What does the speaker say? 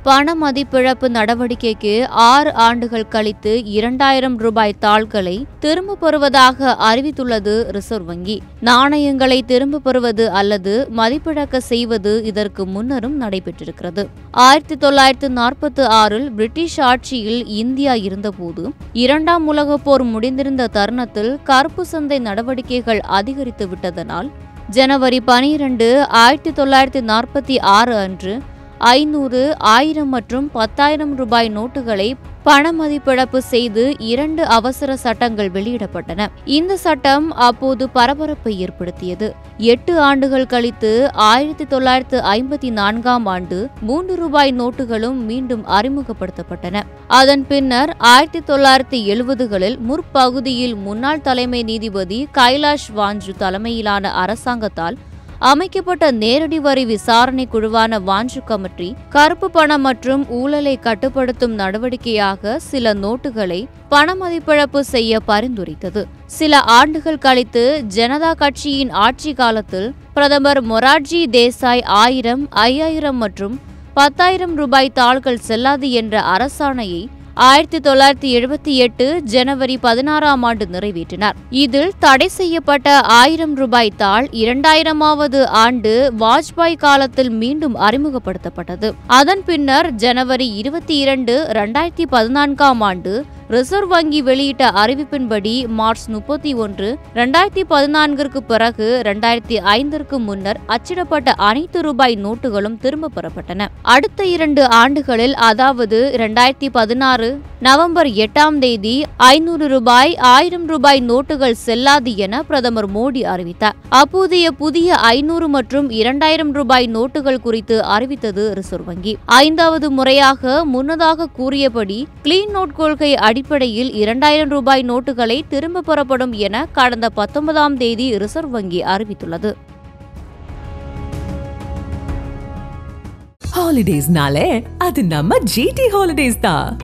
பண மதிப்பிழப்பு நடவடிக்கைக்கு ஆறு ஆண்டுகள் கழித்து இரண்டாயிரம் ரூபாய் தாள்களை திரும்பப் பெறுவதாக அறிவித்துள்ளது ரிசர்வ் வங்கி நாணயங்களை திரும்பப் பெறுவது அல்லது மதிப்பிழக்க செய்வது இதற்கு முன்னரும் நடைபெற்றிருக்கிறது ஆயிரத்தி தொள்ளாயிரத்து நாற்பத்தி ஆறில் பிரிட்டிஷ் ஆட்சியில் இந்தியா இருந்தபோது இரண்டாம் உலகப் போர் முடிந்திருந்த தருணத்தில் கருப்பு சந்தை நடவடிக்கைகள் அதிகரித்து விட்டதனால் ஜனவரி பனிரெண்டு ஆயிரத்தி தொள்ளாயிரத்தி நாற்பத்தி ஆறு அன்று ஐநூறு ஆயிரம் மற்றும் பத்தாயிரம் ரூபாய் நோட்டுகளை பண மதிப்பிழப்பு செய்து இரண்டு அவசர சட்டங்கள் வெளியிடப்பட்டன இந்த சட்டம் அப்போது பரபரப்பை ஏற்படுத்தியது எட்டு ஆண்டுகள் கழித்து ஆயிரத்தி தொள்ளாயிரத்து ஐம்பத்தி நான்காம் ஆண்டு மூன்று ரூபாய் நோட்டுகளும் மீண்டும் அறிமுகப்படுத்தப்பட்டன அதன் பின்னர் ஆயிரத்தி தொள்ளாயிரத்தி எழுபதுகளில் முற்பகுதியில் முன்னாள் தலைமை நீதிபதி கைலாஷ் வாஞ்சு தலைமையிலான அரசாங்கத்தால் அமைக்கப்பட்ட நேரடி வரி விசாரணை குழுவான வாஞ்சு கமிட்டி கருப்பு பணம் மற்றும் ஊழலை கட்டுப்படுத்தும் நடவடிக்கையாக சில நோட்டுகளை பண மதிப்பிழப்பு செய்ய பரிந்துரைத்தது சில ஆண்டுகள் கழித்து ஜனதா கட்சியின் ஆட்சி காலத்தில் பிரதமர் மொரார்ஜி தேசாய் ஆயிரம் ஐயாயிரம் மற்றும் பத்தாயிரம் ரூபாய் தாள்கள் செல்லாது என்ற அரசாணையை ஆயிரத்தி தொள்ளாயிரத்தி எழுபத்தி எட்டு ஜனவரி பதினாறாம் ஆண்டு நிறைவேற்றினார் இதில் தடை செய்யப்பட்ட ஆயிரம் ரூபாய் தாள் இரண்டாயிரமாவது ஆண்டு வாஜ்பாய் காலத்தில் மீண்டும் அறிமுகப்படுத்தப்பட்டது அதன் பின்னர் ஜனவரி இருபத்தி இரண்டு இரண்டாயிரத்தி பதினான்காம் ஆண்டு ரிசர்வ் வங்கி வெளியிட்ட அறிவிப்பின்படி மார்ச் முப்பத்தி ஒன்று இரண்டாயிரத்தி பதினான்கிற்கு பிறகு இரண்டாயிரத்தி ஐந்திற்கு முன்னர் அச்சிடப்பட்ட அனைத்து ரூபாய் நோட்டுகளும் திரும்ப பெறப்பட்டன அடுத்த இரண்டு ஆண்டுகளில் அதாவது இரண்டாயிரத்தி பதினாறு நவம்பர் எட்டாம் தேதி ஐநூறு ரூபாய் ஆயிரம் ரூபாய் நோட்டுகள் செல்லாது என பிரதமர் மோடி அறிவித்தார் அப்போதைய புதிய ஐநூறு மற்றும் இரண்டாயிரம் ரூபாய் நோட்டுகள் குறித்து அறிவித்தது ரிசர்வ் வங்கி ஐந்தாவது முறையாக முன்னதாக கூறியபடி கிளீன் நோட் கொள்கை அடிப்படையில் இரண்டாயிரம் ரூபாய் நோட்டுகளை திரும்ப பெறப்படும் என கடந்த பத்தொன்பதாம் தேதி ரிசர்வ் வங்கி அறிவித்துள்ளது ஹாலிடேஸ்னாலே அது நம்ம ஜிடி ஹாலிடேஸ் தான்